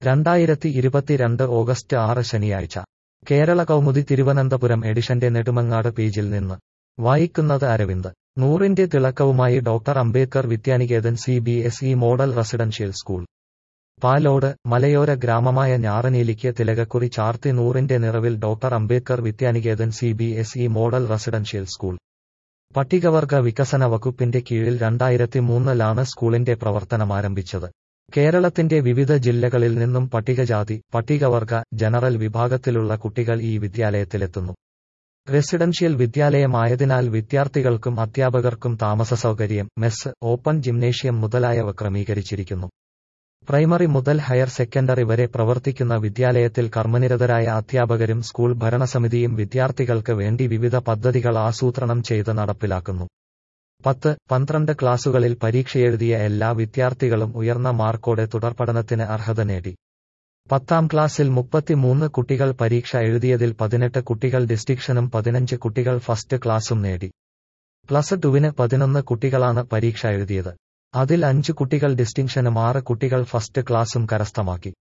രണ്ടായിരത്തി ഇരുപത്തിരണ്ട് ഓഗസ്റ്റ് ആറ് ശനിയാഴ്ച കേരള കൗമുദി തിരുവനന്തപുരം എഡിഷന്റെ നെടുമങ്ങാട് പേജിൽ നിന്ന് വായിക്കുന്നത് അരവിന്ദ് നൂറിന്റെ തിളക്കവുമായി doctor Ambedkar Vidyaniketan C B S E model residential school Palode മലയോര ഗ്രാമമായ ഞാറനീലിക്ക് തിലകക്കുറി ചാർത്തി നൂറിന്റെ നിറവിൽ doctor Ambedkar Vidyaniketan C B S E model residential school പട്ടികവർഗ വികസന വകുപ്പിന്റെ കീഴിൽ രണ്ടായിരത്തി മൂന്നിലാണ് സ്കൂളിന്റെ പ്രവർത്തനമാരംഭിച്ചത് കേരളത്തിന്റെ വിവിധ ജില്ലകളിൽ നിന്നും പട്ടികജാതി പട്ടികവർഗ ജനറൽ വിഭാഗത്തിലുള്ള കുട്ടികൾ ഈ വിദ്യാലയത്തിലെത്തുന്നു റെസിഡൻഷ്യൽ വിദ്യാലയമായതിനാൽ വിദ്യാർത്ഥികൾക്കും അധ്യാപകർക്കും താമസ സൗകര്യം മെസ് ഓപ്പൺ ജിംനേഷ്യം മുതലായവ ക്രമീകരിച്ചിരിക്കുന്നു പ്രൈമറി മുതൽ ഹയർ സെക്കൻഡറി വരെ പ്രവർത്തിക്കുന്ന വിദ്യാലയത്തിൽ കർമ്മനിരതരായ അധ്യാപകരും സ്കൂൾ ഭരണസമിതിയും വിദ്യാർത്ഥികൾക്ക് വേണ്ടി വിവിധ പദ്ധതികൾ ആസൂത്രണം ചെയ്ത് നടപ്പിലാക്കുന്നു പത്ത് പന്ത്രണ്ട് ക്ലാസുകളിൽ പരീക്ഷയെഴുതിയ എല്ലാ വിദ്യാർത്ഥികളും ഉയർന്ന മാർക്കോടെ തുടർപഠനത്തിന് അർഹത നേടി പത്താം ക്ലാസ്സിൽ മുപ്പത്തിമൂന്ന് കുട്ടികൾ പരീക്ഷ എഴുതിയതിൽ പതിനെട്ട് കുട്ടികൾ ഡിസ്റ്റിങ്ഷനും പതിനഞ്ച് കുട്ടികൾ ഫസ്റ്റ് ക്ലാസും നേടി പ്ലസ് ടുവിന് പതിനൊന്ന് കുട്ടികളാണ് പരീക്ഷ എഴുതിയത് അതിൽ അഞ്ച് കുട്ടികൾ ഡിസ്റ്റിങ്ഷനും ആറ് കുട്ടികൾ ഫസ്റ്റ് ക്ലാസും കരസ്ഥമാക്കി